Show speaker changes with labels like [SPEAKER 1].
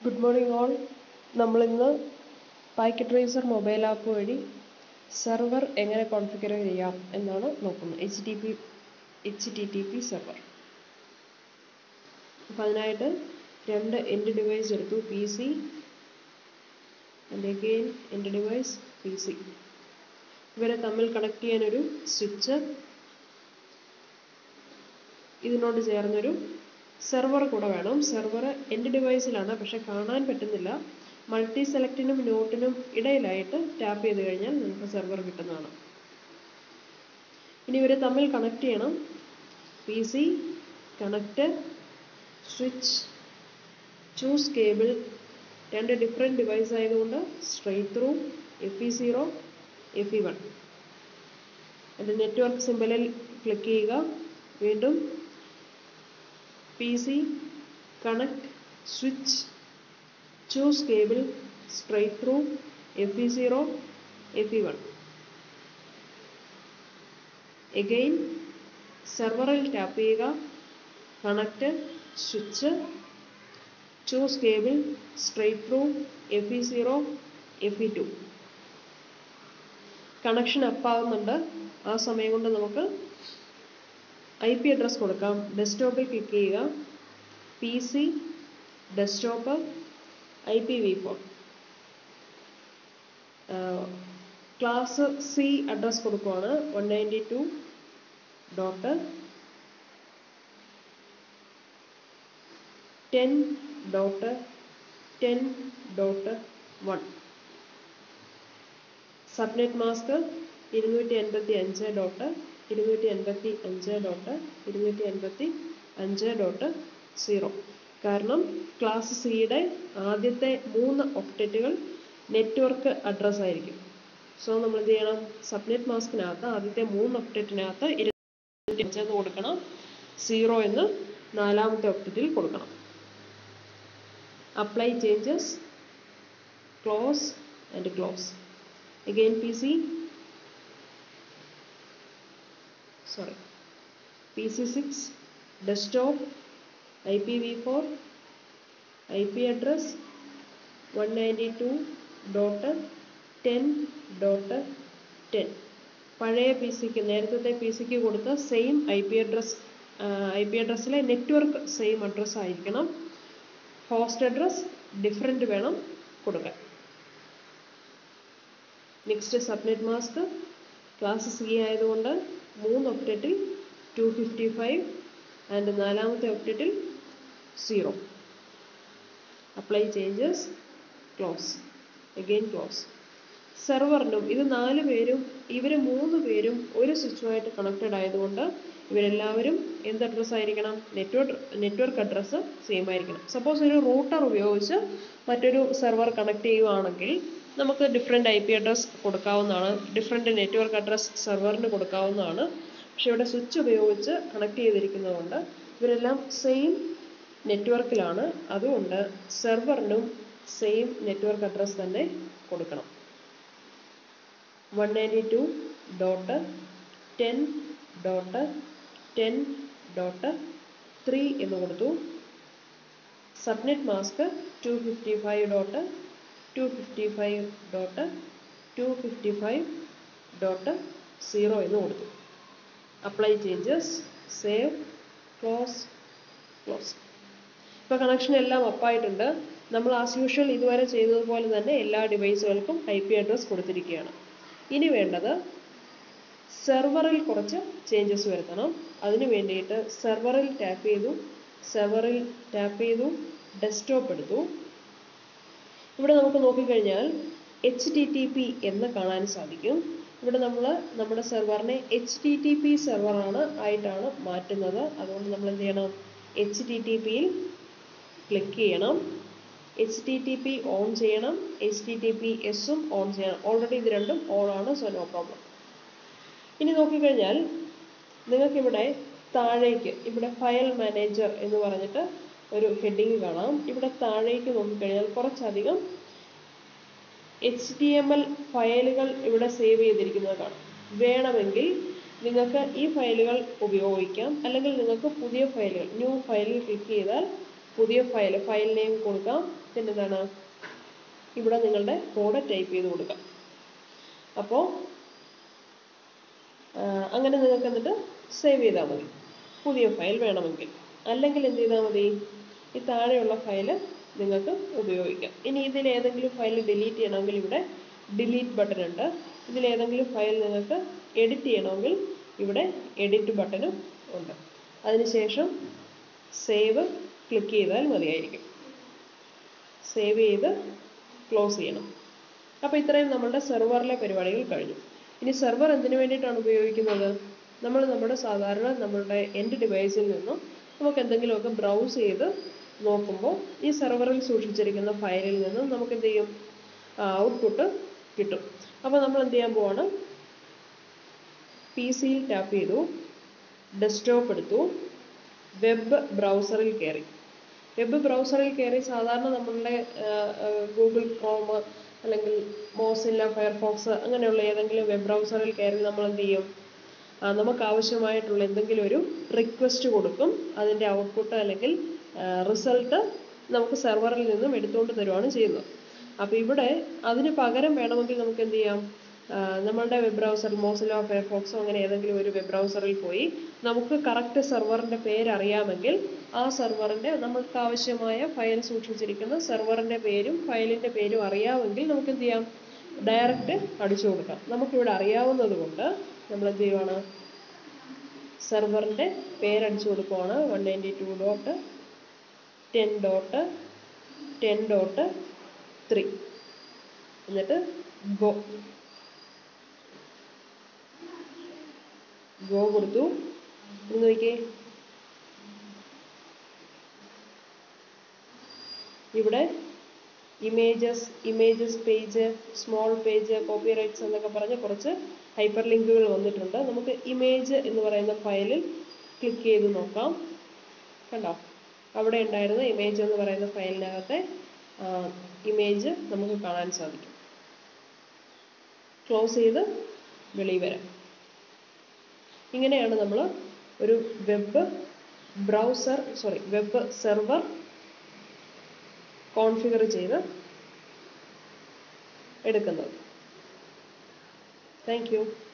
[SPEAKER 1] good morning all നമ്മളിന്ന് packet tracer mobile app വഴി server എങ്ങനെ കോൺഫിഗർ ചെയ്യാം എന്നാണ് നോക്കുന്നത് H T P H T T P server അപ്പം അതിനായിട്ട് രണ്ട് എൻഡ് ഡിവൈസ് എടുത്തു P C and again end device P C ഇവരെ തമ്മിൽ കണക്ട് ചെയ്യാനൊരു സ്വിച്ച് ഇതിനോട് ചേർന്നൊരു സെർവർ കൂടെ വേണം സെർവർ എൻ്റെ ഡിവൈസിലാണ് പക്ഷെ കാണാൻ പറ്റുന്നില്ല മൾട്ടി സെലക്റ്റിനും നോട്ടിനും ഇടയിലായിട്ട് ടാപ്പ് ചെയ്ത് കഴിഞ്ഞാൽ നമുക്ക് സെർവർ കിട്ടുന്നതാണ് ഇനി ഇവരെ തമ്മിൽ കണക്ട് ചെയ്യണം P C connect switch choose cable രണ്ട് ഡിഫറെൻറ്റ് ഡിവൈസ് ആയതുകൊണ്ട് straight through F E zero F E one എൻ്റെ നെറ്റ്വർക്ക് സിമ്പലിൽ ക്ലിക്ക് ചെയ്യുക വീണ്ടും P C connect switch choose cable straight through F E zero F E one again സെർവറിൽ tap ചെയ്യുക connect switch choose cable straight through F E zero F E two connection അപ്പാവുന്നുണ്ട് ആ സമയം കൊണ്ട് നമുക്ക് ഐ പി അഡ്രസ് കൊടുക്കാം ഡെസ്ക്ടോപ്പിൽ click ചെയ്യുക P C desktop I P V four class C address കൊടുക്കുവാണ് one ninety two dot ten dot ten dot one subnet mask ഇരുന്നൂറ്റി എൺപത്തി അഞ്ച് ഡോട്ട് ഇരുന്നൂറ്റി എൺപത്തി അഞ്ച് ഡോട്ട് ഇരുന്നൂറ്റി എൺപത്തി അഞ്ച് ഡോട്ട് സീറോ കാരണം ക്ലാസ് സിയുടെ ആദ്യത്തെ മൂന്ന് ഒക്ടറ്റുകൾ നെറ്റ്വർക്ക് അഡ്രസ് ആയിരിക്കും സോ നമ്മൾ എന്ത് ചെയ്യണം സബ്നെറ്റ് മാസ്കിനകത്ത് ആദ്യത്തെ മൂന്ന് ഒക്ടറ്റിനകത്ത് ഇരുന്നൂറ്റി അഞ്ചെന്ന് കൊടുക്കണം സീറോ എന്ന് നാലാമത്തെ ഒക്ടറ്റിൽ കൊടുക്കണം apply changes close and close again PC sorry PC6 desktop IPv4 IP address 192.10.10 പഴയ പി സിക്ക് നേരത്തെ പി സിക്ക് കൊടുത്ത same I P address I P അഡ്രസ്സിലെ നെറ്റ്വർക്ക് സെയിം അഡ്രസ് ആയിരിക്കണം ഹോസ്റ്റ് അഡ്രസ് ഡിഫറെൻ്റ് വേണം കൊടുക്കാൻ next subnet mask class C ആയതുകൊണ്ട് മൂന്ന് ഒക്ടറ്റിൽ ടു ഫിഫ്റ്റി ഫൈവ് ആൻഡ് നാലാമത്തെ ഒക്ടറ്റിൽ zero apply changes close again close സെർവറിനും ഇത് നാല് പേരും ഇവർ മൂന്ന് പേരും ഒരു സ്വിച്ചുമായിട്ട് കണക്റ്റഡ് ആയതുകൊണ്ട് ഇവരെല്ലാവരും എന്ത് അഡ്രസ്സ് ആയിരിക്കണം നെറ്റ്വർക്ക് നെറ്റ്വർക്ക് അഡ്രസ്സ് സെയിം ആയിരിക്കണം സപ്പോസ് ഒരു റൂട്ടർ ഉപയോഗിച്ച് മറ്റൊരു സെർവർ കണക്ട് ചെയ്യുവാണെങ്കിൽ നമുക്ക് ഡിഫറെൻ്റ് ഐ പി അഡ്രസ് കൊടുക്കാവുന്നതാണ് ഡിഫറെൻ്റ് നെറ്റ്വർക്ക് അഡ്രസ് സെർവറിന് കൊടുക്കാവുന്നതാണ് പക്ഷെ ഇവിടെ സ്വിച്ച് ഉപയോഗിച്ച് കണക്ട് ചെയ്തിരിക്കുന്നതുകൊണ്ട് ഇവരെല്ലാം സെയിം നെറ്റ്വർക്കിലാണ് അതുകൊണ്ട് സെർവറിനും സെയിം നെറ്റ്വർക്ക് അഡ്രസ് തന്നെ കൊടുക്കണം one ninety two dot ten dot ten dot three എന്ന് കൊടുത്തു subnet mask two fifty five dot two fifty five dot two fifty five dot zero എന്ന് കൊടുത്തു apply changes save close close ഇപ്പോൾ connection എല്ലാം അപ്പായിട്ടുണ്ട് നമ്മൾ ആസ് യൂഷ്വൽ ഇതുവരെ ചെയ്തതുപോലെ തന്നെ എല്ലാ ഡിവൈസുകൾക്കും ഐ പി അഡ്രസ് കൊടുത്തിരിക്കുകയാണ് ഇനി വേണ്ടത് സെർവറിൽ കുറച്ച് ചേഞ്ചസ് വരുത്തണം അതിന് വേണ്ടിയിട്ട് സെർവറിൽ ടാപ്പ് ചെയ്തു സെർവറിൽ ടാപ്പ് ചെയ്തു ഡെസ്ക്ടോപ്പ് എടുത്തു ഇവിടെ നമുക്ക് നോക്കിക്കഴിഞ്ഞാൽ എച്ച് ടി ടി പി എന്ന് കാണാൻ സാധിക്കും ഇവിടെ നമ്മൾ നമ്മുടെ സെർവറിനെ എച്ച് ടി ടി പി സെർവറാണ് ആയിട്ടാണ് മാറ്റുന്നത് അതുകൊണ്ട് നമ്മൾ എന്ത് ചെയ്യണം എച്ച് ടി ടി പിയിൽ ക്ലിക്ക് ചെയ്യണം H T T P on ചെയ്യണം എച്ച് ടി ടി പി എസും ഓൺ ചെയ്യണം ഓൾറെഡി ഇത് രണ്ടും ഓൺ ആണ് സോ നോ പ്രോബ്ലം ഇനി നോക്കിക്കഴിഞ്ഞാൽ നിങ്ങൾക്കിവിടെ താഴേക്ക് ഇവിടെ ഫയൽ മാനേജർ എന്ന് പറഞ്ഞിട്ട് ഒരു ഹെഡിങ് കാണാം ഇവിടെ താഴേക്ക് നോക്കിക്കഴിഞ്ഞാൽ കുറച്ചധികം എച്ച് ടി എം എൽ ഫയലുകൾ ഇവിടെ സേവ് ചെയ്തിരിക്കുന്നത് കാണാം വേണമെങ്കിൽ നിങ്ങൾക്ക് ഈ ഫയലുകൾ ഉപയോഗിക്കാം അല്ലെങ്കിൽ നിങ്ങൾക്ക് പുതിയ ഫയലുകൾ ന്യൂ ഫയലിൽ ക്ലിക്ക് ചെയ്താൽ പുതിയ ഫയൽ ഫയൽ നെയിം കൊടുക്കാം പിന്നെ എന്താണ് ഇവിടെ നിങ്ങളുടെ കോഡ് ടൈപ്പ് ചെയ്ത് കൊടുക്കാം അപ്പോൾ അങ്ങനെ നിങ്ങൾക്ക് എന്നിട്ട് സേവ് ചെയ്താൽ മതി പുതിയ ഫയൽ വേണമെങ്കിൽ അല്ലെങ്കിൽ എന്ത് ചെയ്താൽ മതി ഈ താഴെയുള്ള ഫയൽ നിങ്ങൾക്ക് ഉപയോഗിക്കാം ഇനി ഇതിൽ ഏതെങ്കിലും ഫയൽ ഡിലീറ്റ് ചെയ്യണമെങ്കിൽ ഇവിടെ ഡിലീറ്റ് ബട്ടൺ ഉണ്ട് ഇതിൽ ഏതെങ്കിലും ഫയൽ നിങ്ങൾക്ക് എഡിറ്റ് ചെയ്യണമെങ്കിൽ ഇവിടെ എഡിറ്റ് ബട്ടണും ഉണ്ട് അതിനുശേഷം സേവ് ക്ലിക്ക് ചെയ്താൽ മതിയായിരിക്കും സേവ് ചെയ്ത് ക്ലോസ് ചെയ്യണം അപ്പോൾ ഇത്രയും നമ്മളുടെ സെർവറിലെ പരിപാടികൾ കഴിഞ്ഞു ഇനി സെർവർ എന്തിനു വേണ്ടിയിട്ടാണ് ഉപയോഗിക്കുന്നത് നമ്മൾ നമ്മുടെ സാധാരണ നമ്മളുടെ എൻ്റെ ഡിവൈസിൽ നിന്നും നമുക്ക് എന്തെങ്കിലുമൊക്കെ ബ്രൗസ് ചെയ്ത് നോക്കുമ്പോൾ ഈ സെർവറിൽ സൂക്ഷിച്ചിരിക്കുന്ന ഫയലിൽ നിന്നും നമുക്ക് എന്ത് ചെയ്യും ഔട്ട്പുട്ട് കിട്ടും അപ്പോൾ നമ്മൾ എന്ത് ചെയ്യാൻ പോവാണ് പി സിയിൽ ടാപ്പ് ചെയ്തു ഡെസ്ക്ടോപ്പ് എടുത്തു വെബ് ബ്രൗസറിൽ കയറി വെബ് ബ്രൗസറിൽ കയറി സാധാരണ നമ്മളുടെ ഗൂഗിൾ ക്രോം അല്ലെങ്കിൽ മോസില്ല ഫയർഫോക്സ് അങ്ങനെയുള്ള ഏതെങ്കിലും വെബ് ബ്രൗസറിൽ കയറി നമ്മൾ എന്ത് ചെയ്യും നമുക്ക് ആവശ്യമായിട്ടുള്ള എന്തെങ്കിലും ഒരു റിക്വസ്റ്റ് കൊടുക്കും അതിൻ്റെ ഔട്ട്പുട്ട് അല്ലെങ്കിൽ റിസൾട്ട് നമുക്ക് സെർവറിൽ നിന്നും എടുത്തുകൊണ്ട് തരുവാണ് ചെയ്യുന്നത് അപ്പോൾ ഇവിടെ അതിന് പകരം വേണമെങ്കിൽ നമുക്ക് എന്ത് ചെയ്യാം നമ്മളുടെ വെബ് ബ്രൗസർ മോസിലോ ഫയർഫോക്സോ അങ്ങനെ ഏതെങ്കിലും ഒരു വെബ് ബ്രൗസറിൽ പോയി നമുക്ക് കറക്റ്റ് സെർവറിൻ്റെ പേര് അറിയാമെങ്കിൽ ആ സെർവറിൻ്റെ നമ്മൾക്ക് ആവശ്യമായ ഫയൽ സൂക്ഷിച്ചിരിക്കുന്ന സെർവറിൻ്റെ പേരും ഫയലിൻ്റെ പേരും അറിയാമെങ്കിൽ നമുക്ക് എന്ത് ചെയ്യാം ഡയറക്റ്റ് അടിച്ചു കൊടുക്കാം നമുക്കിവിടെ അറിയാവുന്നത് കൊണ്ട് നമ്മൾ എന്ത് ചെയ്യുവാണ് സെർവറിൻ്റെ പേരടിച്ചു കൊടുക്കുവാണ് one ninety two dot ten dot ten dot three എന്നിട്ട് ഗോ ഗോ കൊടുത്തു ഒന്ന് നോക്കിയേ ഇവിടെ images images page small page copy rights എന്നൊക്കെ പറഞ്ഞ് കുറച്ച് ഹൈപ്പർ ലിങ്കുകൾ വന്നിട്ടുണ്ട് നമുക്ക് ഇമേജ് എന്ന് പറയുന്ന ഫയലിൽ ക്ലിക്ക് ചെയ്ത് നോക്കാം കണ്ടോ അവിടെ ഉണ്ടായിരുന്ന ഇമേജ് എന്ന് പറയുന്ന ഫയലിനകത്തെ ഇമേജ് നമുക്ക് കാണാൻ സാധിക്കും ക്ലോസ് ചെയ്ത് വെളിയിൽ വരാം ഇങ്ങനെയാണ് നമ്മൾ ഒരു web browser sorry web server configure ചെയ്ത് എടുക്കുന്നത് താങ്ക് യു